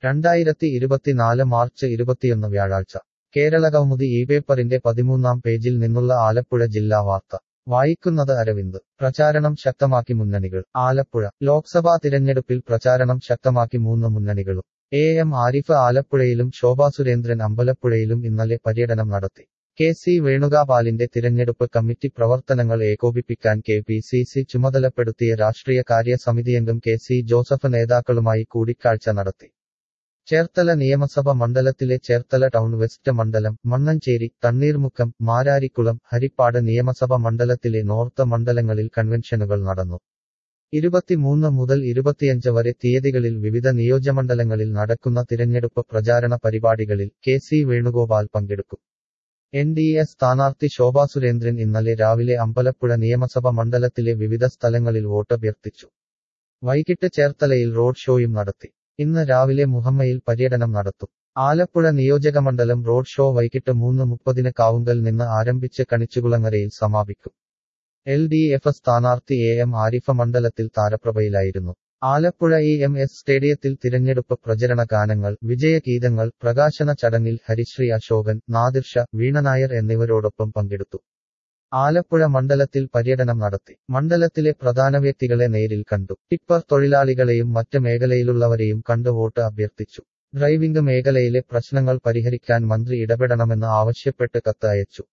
രണ്ടായിരത്തി ഇരുപത്തിനാല് മാർച്ച് ഇരുപത്തിയൊന്ന് വ്യാഴാഴ്ച കേരളകൗമുദി ഈ പേപ്പറിന്റെ പതിമൂന്നാം പേജിൽ നിന്നുള്ള ആലപ്പുഴ ജില്ലാ വാർത്ത വായിക്കുന്നത് അരവിന്ദ് പ്രചാരണം ശക്തമാക്കി മുന്നണികൾ ആലപ്പുഴ ലോക്സഭാ തിരഞ്ഞെടുപ്പിൽ പ്രചാരണം ശക്തമാക്കി മൂന്ന് മുന്നണികളും എ എം ആരിഫ് ആലപ്പുഴയിലും ശോഭാ സുരേന്ദ്രൻ അമ്പലപ്പുഴയിലും ഇന്നലെ പര്യടനം നടത്തി കെ സി വേണുഗോപാലിന്റെ തിരഞ്ഞെടുപ്പ് കമ്മിറ്റി പ്രവർത്തനങ്ങൾ ഏകോപിപ്പിക്കാൻ കെ പി സി സി ചുമതലപ്പെടുത്തിയ രാഷ്ട്രീയ കാര്യ സമിതിയംഗം കെ സി ജോസഫ് നേതാക്കളുമായി കൂടിക്കാഴ്ച നടത്തി ചേർത്തല നിയമസഭ മണ്ഡലത്തിലെ ചേർത്തല ടൗൺ വെസ്റ്റ് മണ്ഡലം മണ്ണഞ്ചേരി തണ്ണീർമുക്കം മാരാരിക്കുളം ഹരിപ്പാട് നിയമസഭ മണ്ഡലത്തിലെ നോർത്ത് മണ്ഡലങ്ങളിൽ കൺവെൻഷനുകൾ നടന്നു ഇരുപത്തിമൂന്ന് മുതൽ ഇരുപത്തിയഞ്ച് വരെ തീയതികളിൽ വിവിധ നിയോജമണ്ഡലങ്ങളിൽ നടക്കുന്ന തിരഞ്ഞെടുപ്പ് പ്രചാരണ പരിപാടികളിൽ കെ സി വേണുഗോപാൽ പങ്കെടുക്കും എൻ ഡി എ സ്ഥാനാർത്ഥി ശോഭാ സുരേന്ദ്രൻ ഇന്നലെ രാവിലെ അമ്പലപ്പുഴ നിയമസഭ മണ്ഡലത്തിലെ വിവിധ സ്ഥലങ്ങളിൽ വോട്ടഭ്യർത്ഥിച്ചു വൈകിട്ട് ചേർത്തലയിൽ റോഡ് ഷോയും നടത്തി ഇന്ന് രാവിലെ മുഹമ്മയിൽ പര്യടനം നടത്തും ആലപ്പുഴ നിയോജകമണ്ഡലം റോഡ് ഷോ വൈകിട്ട് മൂന്ന് മുപ്പതിന് കാവുങ്കൽ നിന്ന് ആരംഭിച്ച് കണിച്ചുകുളങ്ങരയിൽ സമാപിക്കും എൽ ഡി എഫ് സ്ഥാനാർത്ഥി എ എം ആരിഫ മണ്ഡലത്തിൽ താരപ്രഭയിലായിരുന്നു ആലപ്പുഴ ഇ എം എസ് സ്റ്റേഡിയത്തിൽ തിരഞ്ഞെടുപ്പ് പ്രചരണ ഗാനങ്ങൾ വിജയഗീതങ്ങൾ പ്രകാശന ചടങ്ങിൽ ഹരിശ്രീ അശോകൻ നാദിർഷ വീണനായർ എന്നിവരോടൊപ്പം പങ്കെടുത്തു ആലപ്പുഴ മണ്ഡലത്തിൽ പര്യടനം നടത്തി മണ്ഡലത്തിലെ പ്രധാന വ്യക്തികളെ നേരിൽ കണ്ടു ടിപ്പർ തൊഴിലാളികളെയും മറ്റ് മേഖലയിലുള്ളവരെയും കണ്ട് വോട്ട് അഭ്യർത്ഥിച്ചു ഡ്രൈവിംഗ് മേഖലയിലെ പ്രശ്നങ്ങൾ പരിഹരിക്കാൻ മന്ത്രി ഇടപെടണമെന്ന് ആവശ്യപ്പെട്ട് കത്ത് അയച്ചു